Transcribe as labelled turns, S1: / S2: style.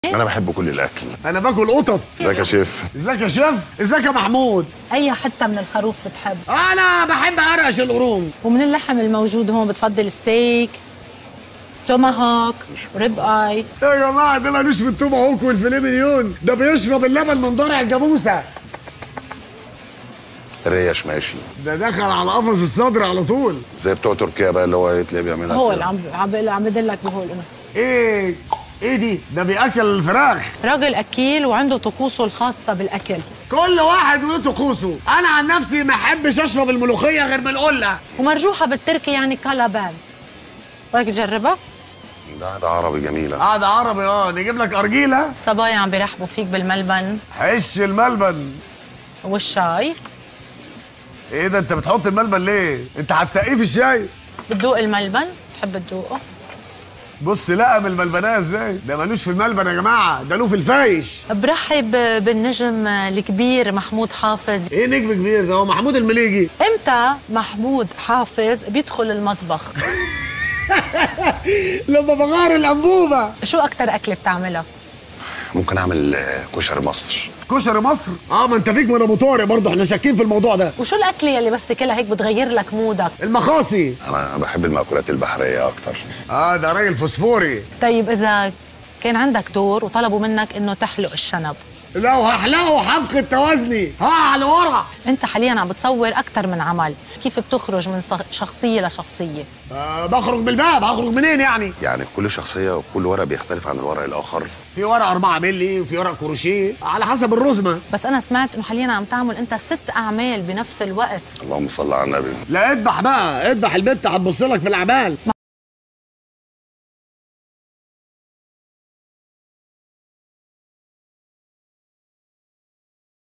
S1: انا بحب كل الاكل
S2: انا باكل قطط
S1: ازيك يا شيف
S2: ازيك يا شيف ازيك يا محمود
S3: اي حتة من الخروف بتحب
S2: انا بحب ارقش القرون
S3: ومن اللحم الموجود هون بتفضل ستيك توماهوك ريب اي
S2: يا جماعه ده مالوش في التوم هوك والفيليه مليون ده بيشرب اللبن من ضرع الجاموسه
S1: ريش ماشي
S2: ده دخل على قفص الصدر على طول
S1: زي بتوع تركيا بقى اللي هو إيه تلاقيه بيعملها
S3: هو
S1: كده.
S3: اللي عم عم عم بدلك بهول انا
S2: ايه ايه دي ده بياكل الفراخ
S3: راجل اكيل وعنده طقوسه الخاصة بالاكل
S2: كل واحد وله طقوسه انا عن نفسي ما احبش اشرب الملوخيه غير من القله
S3: ومرجوحة بالتركي يعني كلبان بدك تجربها؟
S1: ده ده عربي جميله
S2: اه ده عربي اه نجيب لك ارجيله
S3: الصبايا عم بيرحبوا فيك بالملبن
S2: حش الملبن
S3: والشاي
S2: ايه ده انت بتحط الملبن ليه انت هتسقيه في الشاي
S3: بتدوق الملبن بتحب تدوقه
S2: بص لقم الملبنيه ازاي ده ملوش في الملبن يا جماعه ده له في الفايش
S3: برحب بالنجم الكبير محمود حافظ
S2: ايه نجم كبير ده هو محمود المليجي
S3: امتى محمود حافظ بيدخل المطبخ
S2: لما بغار الانبوبه
S3: شو اكتر اكله بتعملها
S1: ممكن اعمل آه، كشري مصر
S2: كشري مصر اه ما انت فيك من ابو طارق برضه احنا شاكين في الموضوع ده
S3: وشو الاكله يلي بس تاكلها هيك بتغير لك مودك
S2: المخاصي
S1: انا بحب المأكولات البحريه اكتر
S2: اه ده راجل فوسفوري
S3: طيب اذا كان عندك دور وطلبوا منك انه تحلق الشنب
S2: لو هحلقه حفق التوازني ها لورا
S3: انت حاليا عم بتصور اكثر من عمل كيف بتخرج من ص- شخصيه لشخصيه
S2: آه بخرج بالباب هخرج منين يعني
S1: يعني كل شخصيه وكل ورق بيختلف عن الورق الاخر
S2: في ورق 4 مللي وفي ورق كروشيه على حسب الرزمه
S3: بس انا سمعت انه حاليا عم تعمل انت ست اعمال بنفس الوقت
S1: اللهم صل على النبي
S2: لا اذبح بقى اذبح البت هتبص لك في الاعمال